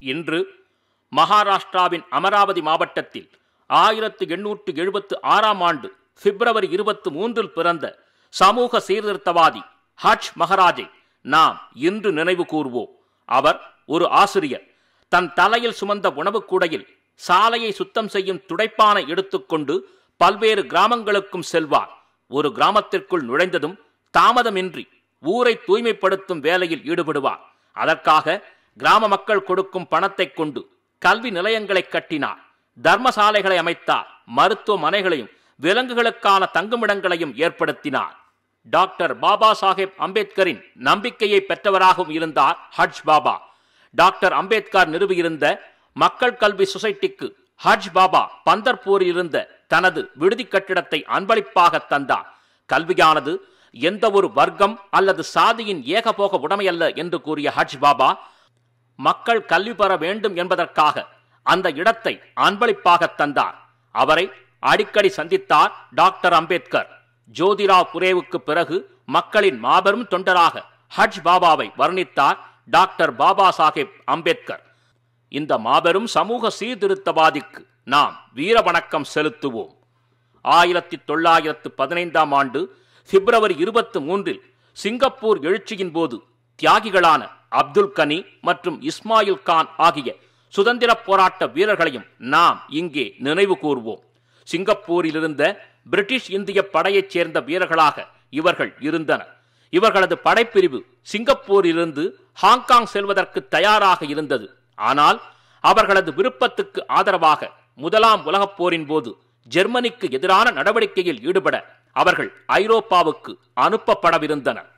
இன்று மகாராஷ்டிராவின் அமராவதி மாவட்டத்தில் ஆயிரத்து எண்ணூற்று எழுபத்து ஆறாம் ஆண்டு பிப்ரவரி இருபத்தி மூன்றில் பிறந்த சமூக சீர்திருத்தவாதி ஹஜ் மகராஜை நாம் இன்று நினைவு கூர்வோம் அவர் ஒரு ஆசிரியர் தன் தலையில் சுமந்த உணவுக் கூடையில் சாலையை சுத்தம் செய்யும் துடைப்பானை எடுத்துக்கொண்டு பல்வேறு கிராமங்களுக்கும் செல்வார் ஒரு கிராமத்திற்குள் நுழைந்ததும் தாமதமின்றி ஊரை தூய்மைப்படுத்தும் வேலையில் ஈடுபடுவார் அதற்காக கிராம மக்கள் கொடுக்கும் பணத்தைக் கொண்டு கல்வி நிலையங்களை கட்டினார் தர்மசாலைகளை அமைத்தார் மருத்துவமனைகளையும் விலங்குகளுக்கான தங்குமிடங்களையும் ஏற்படுத்தினார் டாக்டர் பாபா சாஹேப் அம்பேத்கரின் நம்பிக்கையை பெற்றவராகவும் இருந்தார் ஹஜ் பாபா டாக்டர் அம்பேத்கர் நிறுவியிருந்த மக்கள் கல்வி சொசைட்டிக்கு ஹஜ் பாபா பந்தர்பூரில் இருந்த தனது விடுதி கட்டிடத்தை அன்பளிப்பாக தந்தார் கல்வியானது எந்த ஒரு வர்க்கம் அல்லது சாதியின் ஏகபோக உடைமையல்ல என்று கூறிய ஹஜ் பாபா மக்கள் கல்வி பெற வேண்டும் என்பதற்காக அந்த இடத்தை அன்பளிப்பாக தந்தார் அவரை அடிக்கடி சந்தித்தார் டாக்டர் அம்பேத்கர் ஜோதிராவ் புரேவுக்கு பிறகு மக்களின் மாபெரும் தொண்டராக ஹஜ் பாபாவை வர்ணித்தார் டாக்டர் பாபா சாஹேப் அம்பேத்கர் இந்த மாபெரும் சமூக சீர்திருத்தவாதிக்கு நாம் வீர வணக்கம் செலுத்துவோம் ஆயிரத்தி தொள்ளாயிரத்து பதினைந்தாம் ஆண்டு பிப்ரவரி இருபத்தி மூன்றில் சிங்கப்பூர் எழுச்சியின் போது தியாகிகளான அப்துல் கனி மற்றும் இஸ்மாயில் கான் ஆகிய சுதந்திர போராட்ட வீரர்களையும் நாம் இங்கே நினைவு கூர்வோம் சிங்கப்பூரில் இருந்த பிரிட்டிஷ் இந்திய படையைச் சேர்ந்த வீரர்களாக இவர்கள் இருந்தனர் இவர்களது படைப்பிரிவு சிங்கப்பூரிலிருந்து ஹாங்காங் செல்வதற்கு தயாராக இருந்தது ஆனால் அவர்களது விருப்பத்துக்கு ஆதரவாக முதலாம் உலகப் போரின் போது ஜெர்மனிக்கு எதிரான நடவடிக்கையில் ஈடுபட அவர்கள் ஐரோப்பாவுக்கு அனுப்பப்படவிருந்தனர்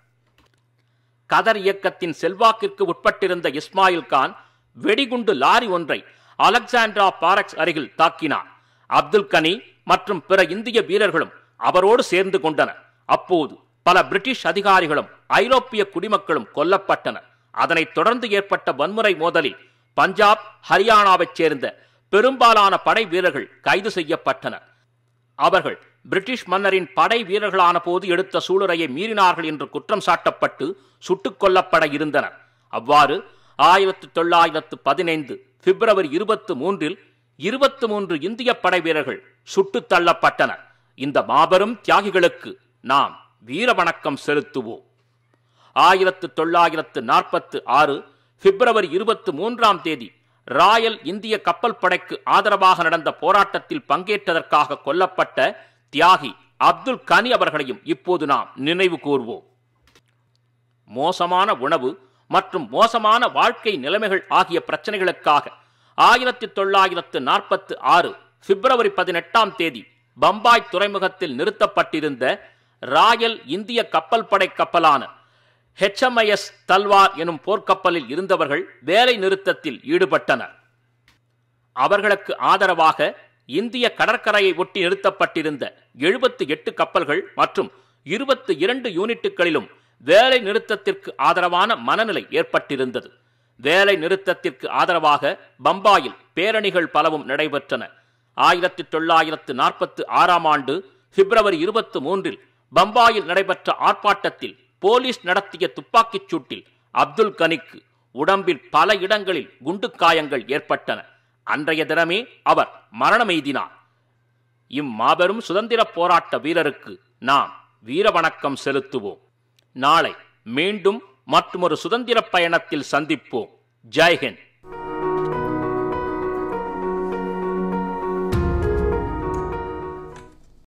கதர் இயக்கத்தின் செல்வாக்கிற்கு உட்பட்டிருந்த இஸ்மாயில் கான் வெடிகுண்டு லாரி ஒன்றை அலெக்சாண்ட்ரா பாரக்ஸ் அருகில் தாக்கினார் அப்துல் கனி மற்றும் பிற இந்திய வீரர்களும் அவரோடு சேர்ந்து கொண்டனர் அப்போது பல பிரிட்டிஷ் அதிகாரிகளும் ஐரோப்பிய குடிமக்களும் கொல்லப்பட்டனர் அதனைத் தொடர்ந்து ஏற்பட்ட வன்முறை மோதலில் பஞ்சாப் ஹரியானாவைச் சேர்ந்த பெரும்பாலான படை வீரர்கள் கைது செய்யப்பட்டனர் அவர்கள் பிரிட்டிஷ் மன்னரின் படை வீரர்களான போது எடுத்த சூளுரையை மீறினார்கள் என்று குற்றம் சாட்டப்பட்டு சுட்டுக் கொல்லப்பட இருந்தனர் அவ்வாறு ஆயிரத்து தொள்ளாயிரத்து பதினைந்து பிப்ரவரி இருபத்து மூன்றில் இருபத்து மூன்று இந்திய படை வீரர்கள் சுட்டுத் தள்ளப்பட்டனர் இந்த மாபெரும் தியாகிகளுக்கு நாம் வீர வணக்கம் செலுத்துவோம் ஆயிரத்து தொள்ளாயிரத்து நாற்பத்து ஆறு பிப்ரவரி இருபத்து மூன்றாம் தேதி ராயல் இந்திய கப்பல் படைக்கு ஆதரவாக நடந்த போராட்டத்தில் பங்கேற்றதற்காக கொல்லப்பட்ட தியாகி அப்துல் கனி அவர்களையும் இப்போது நாம் நினைவு கூர்வோம் மோசமான உணவு மற்றும் மோசமான வாழ்க்கை நிலைமைகள் ஆகிய பிரச்சனைகளுக்காக ஆயிரத்தி தொள்ளாயிரத்து நாற்பத்து ஆறு பிப்ரவரி பதினெட்டாம் தேதி பம்பாய் துறைமுகத்தில் நிறுத்தப்பட்டிருந்த ராயல் இந்திய கப்பல் படை கப்பலான ஹெச்எம்ஐஎஸ் தல்வார் எனும் போர்க்கப்பலில் இருந்தவர்கள் வேலை நிறுத்தத்தில் ஈடுபட்டனர் அவர்களுக்கு ஆதரவாக இந்திய கடற்கரையை ஒட்டி நிறுத்தப்பட்டிருந்த எழுபத்து எட்டு கப்பல்கள் மற்றும் இருபத்தி இரண்டு யூனிட்டுகளிலும் வேலை நிறுத்தத்திற்கு ஆதரவான மனநிலை ஏற்பட்டிருந்தது வேலை நிறுத்தத்திற்கு ஆதரவாக பம்பாயில் பேரணிகள் பலவும் நடைபெற்றன ஆயிரத்தி தொள்ளாயிரத்து நாற்பத்து ஆறாம் ஆண்டு பிப்ரவரி இருபத்தி மூன்றில் பம்பாயில் நடைபெற்ற ஆர்ப்பாட்டத்தில் போலீஸ் நடத்திய துப்பாக்கிச் சூட்டில் அப்துல் கனிக்கு உடம்பில் பல இடங்களில் குண்டு காயங்கள் ஏற்பட்டன அன்றைய தினமே அவர் மரணமெய்தினார் இம்மாபெரும் சுதந்திர போராட்ட வீரருக்கு நாம் வீர வணக்கம் செலுத்துவோம் நாளை மீண்டும் மற்றொரு சுதந்திர பயணத்தில் சந்திப்போம் ஜெய்ஹிந்த்